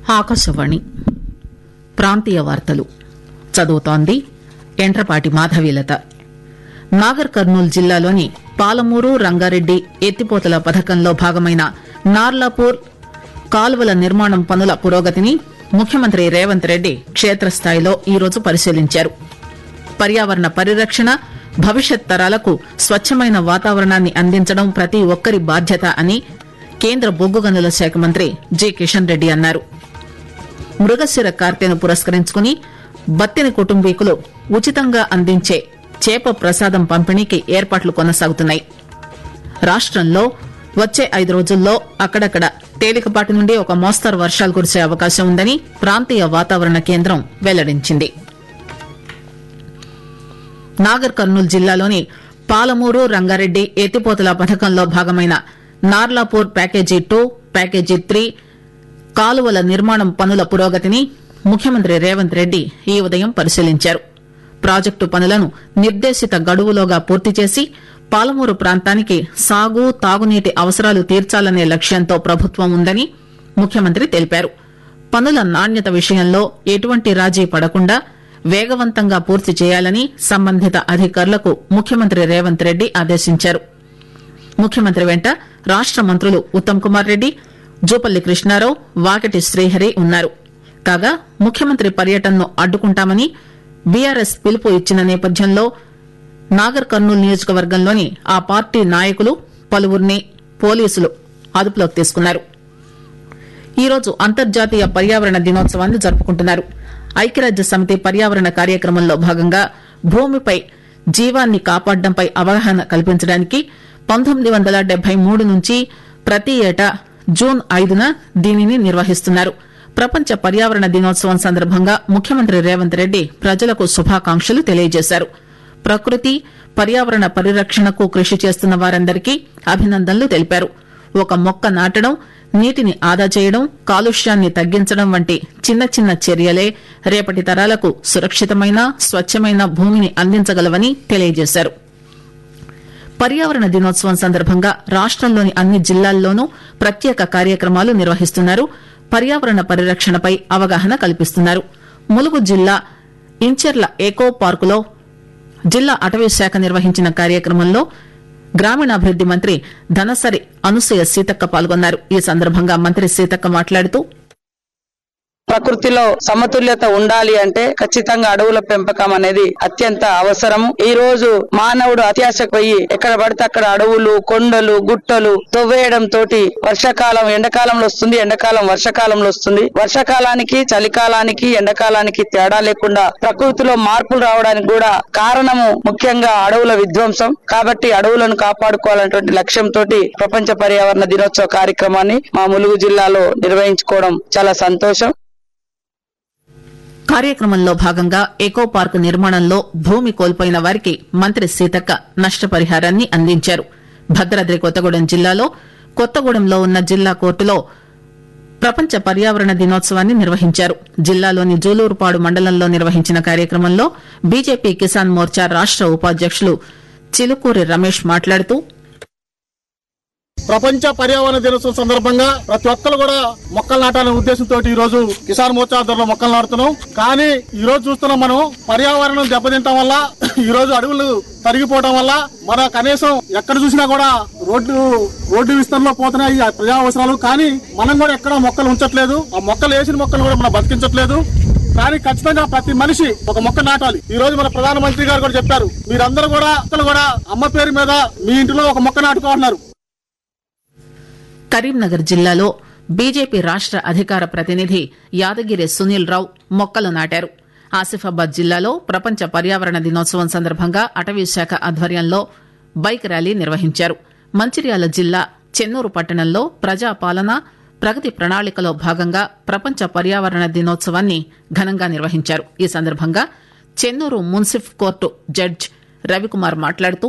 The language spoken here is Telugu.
ఆకాశవాణి ప్రాంతీయ వార్తలు చదువుతోంది ఎంట్రపాటి మాధవీలత నాగర్ కర్నూలు జిల్లాలోని పాలమూరు రంగారెడ్డి ఎత్తిపోతల పథకంలో భాగమైన నార్లాపూర్ కాలువల నిర్మాణం పనుల పురోగతిని ముఖ్యమంత్రి రేవంత్ రెడ్డి క్షేత్రస్థాయిలో ఈరోజు పరిశీలించారు పర్యావరణ పరిరక్షణ భవిష్యత్ తరాలకు స్వచ్చమైన వాతావరణాన్ని అందించడం ప్రతి ఒక్కరి బాధ్యత అని కేంద్ర బొగ్గు గనుల శాఖ మంత్రి జి కిషన్ రెడ్డి అన్నారు మృగశిర కార్తెను పురస్కరించుకుని బత్తిని కుటుంబీకులు ఉచితంగా అందించే చేప ప్రసాదం పంపిణీకి ఏర్పాట్లు కొనసాగుతున్నాయి రాష్టంలో వచ్చే ఐదు రోజుల్లో అక్కడక్కడ తేలికపాటి నుండి ఒక మోస్తరు వర్షాలు కురిసే అవకాశం ఉందని ప్రాంతీయ వాతావరణ కేంద్రం వెల్లడించింది నాగర్ కర్నూలు జిల్లాలోని పాలమూరు రంగారెడ్డి ఎత్తిపోతల పథకంలో భాగమైన Narlapur package two package three కాలువల నిర్మాణం పనుల పురోగతిని ముఖ్యమంత్రి రేవంత్ రెడ్డి ఈ ఉదయం పరిశీలించారు ప్రాజెక్టు పనులను నిర్దేశిత గడువులోగా పూర్తి చేసి పాలమూరు ప్రాంతానికి సాగు తాగునీటి అవసరాలు తీర్చాలనే లక్ష్యంతో ప్రభుత్వం ఉందని ముఖ్యమంత్రి తెలిపారు పనుల నాణ్యత విషయంలో ఎటువంటి రాజీ పడకుండా వేగవంతంగా పూర్తి చేయాలని సంబంధిత అధికారులకు ముఖ్యమంత్రి రేవంత్ రెడ్డి ఆదేశించారు ముఖ్యమంత్రి వెంట రాష్ట మంత్రులు ఉత్తమ్ కుమార్ రెడ్డి జూపల్లి కృష్ణారావు వాకటి శ్రీహరి ఉన్నారు కాగా ముఖ్యమంత్రి పర్యటనను అడ్డుకుంటామని బీఆర్ఎస్ పిలుపు ఇచ్చిన నేపథ్యంలో నాగర్ కర్నూలు నియోజకవర్గంలోని ఆ పార్టీ నాయకులు పలువురిని పోలీసులు అదుపులోకి తీసుకున్నారు ఈరోజు అంతర్జాతీయ పర్యావరణ దినోత్సవాన్ని జరుపుకుంటున్నారు ఐక్యరాజ్య సమితి పర్యావరణ కార్యక్రమంలో భాగంగా భూమిపై జీవాన్ని కాపాడడంపై అవగాహన కల్పించడానికి పంతొమ్మిది వందల డెబ్బై మూడు నుంచి ప్రతి ఏటా జూన్ ఐదున దీనిని నిర్వహిస్తున్నారు ప్రపంచ పర్యావరణ దినోత్సవం సందర్భంగా ముఖ్యమంత్రి రేవంత్ రెడ్డి ప్రజలకు శుభాకాంక్షలు తెలియజేశారు ప్రకృతి పర్యావరణ పరిరక్షణకు కృషి చేస్తున్న వారందరికీ అభినందనలు తెలిపారు ఒక మొక్క నాటడం నీటిని ఆదా చేయడం కాలుష్యాన్ని తగ్గించడం వంటి చిన్న చిన్న చర్యలే రేపటి తరాలకు సురక్షితమైన స్వచ్చమైన భూమిని అందించగలవని తెలియజేశారు పర్యావరణ దినోత్సవం సందర్భంగా రాష్టంలోని అన్ని జిల్లాల్లోనూ ప్రత్యేక కార్యక్రమాలు నిర్వహిస్తున్నారు పర్యావరణ పరిరక్షణపై అవగాహన కల్పిస్తున్నారు ములుగు జిల్లా ఇంచెర్ల ఎకో పార్కులో జిల్లా అటవీ శాఖ నిర్వహించిన కార్యక్రమంలో గ్రామీణాభివృద్ది మంత్రి ధనసరి అనసూయ సీతక్క పాల్గొన్నారు ఈ సందర్భంగా మంత్రి సీతక్క మాట్లాడుతూ ప్రకృతిలో సమతుల్యత ఉండాలి అంటే ఖచ్చితంగా అడవుల పెంపకం అనేది అత్యంత అవసరం ఈ రోజు మానవుడు అత్యాశకు పోయి ఎక్కడ పడితే అక్కడ అడవులు కొండలు గుట్టలు తవ్వేయడం తోటి వర్షాకాలం ఎండాకాలంలో వస్తుంది ఎండాకాలం వర్షాకాలంలో వస్తుంది వర్షాకాలానికి చలికాలానికి ఎండాకాలానికి తేడా లేకుండా ప్రకృతిలో మార్పులు రావడానికి కూడా కారణము ముఖ్యంగా అడవుల విధ్వంసం కాబట్టి అడవులను కాపాడుకోవాలనేటువంటి లక్ష్యంతో ప్రపంచ పర్యావరణ దినోత్సవ కార్యక్రమాన్ని మా ములుగు జిల్లాలో నిర్వహించుకోవడం చాలా సంతోషం కార్యక్రమంలో భాగంగా ఎకో పార్క్ నిర్మాణంలో భూమి కోల్పోయిన వారికి మంత్రి సీతక్క నష్టపరిహారాన్ని అందించారు భద్రాద్రి కొత్తగూడెం జిల్లాలో కొత్తగూడెంలో ఉన్న జిల్లా కోర్టులో ప్రపంచ పర్యావరణ దినోత్సవాన్ని నిర్వహించారు జిల్లాలోని జూలూరుపాడు మండలంలో నిర్వహించిన కార్యక్రమంలో బీజేపీ కిసాన్ మోర్చా రాష్ట ఉపాధ్యకులు చిలుకూరి రమేష్ మాట్లాడుతూ ప్రపంచ పర్యావరణ దినోత్సవం సందర్భంగా ప్రతి ఒక్కరు కూడా మొక్కలు నాటాలనే ఉద్దేశంతో ఈ రోజు కిసాన్ మోర్చా ఆధ్వర్యంలో మొక్కలు నాటుతున్నాం కానీ ఈ రోజు చూస్తున్నాం మనం పర్యావరణం దెబ్బతింటం వల్ల ఈ రోజు అడవులు తరిగిపోవడం వల్ల మన కనీసం ఎక్కడ చూసినా కూడా రోడ్డు రోడ్డు విస్తరణలో పోతున్నాయి ఆ ప్రజా అవసరాలు కానీ మనం కూడా ఎక్కడ మొక్కలు ఉంచట్లేదు ఆ మొక్కలు వేసిన మొక్కలు కూడా మనం బతికించట్లేదు కానీ ఖచ్చితంగా ప్రతి మనిషి ఒక మొక్క నాటాలి ఈ రోజు మన ప్రధానమంత్రి గారు కూడా చెప్పారు మీరందరూ కూడా మొక్కలు కూడా అమ్మ పేరు మీద మీ ఇంటిలో ఒక మొక్క నాటుకోవాలన్నారు కరీంనగర్ జిల్లాలో బీజేపీ రాష్ట అధికార ప్రతినిధి యాదగిరి సునీల్ రావు మొక్కలు నాటారు ఆసిఫాబాద్ జిల్లాలో ప్రపంచ పర్యావరణ దినోత్సవం సందర్భంగా అటవీ శాఖ ఆధ్వర్యంలో బైక్ ర్యాలీ నిర్వహించారు మంచిర్యాల జిల్లా చెన్నూరు పట్టణంలో ప్రజాపాలన ప్రగతి ప్రణాళికలో భాగంగా ప్రపంచ పర్యావరణ దినోత్సవాన్ని ఘనంగా నిర్వహించారు ఈ సందర్భంగా చెన్నూరు మున్సిఫ్ కోర్టు జడ్జ్ రవికుమార్ మాట్లాడుతూ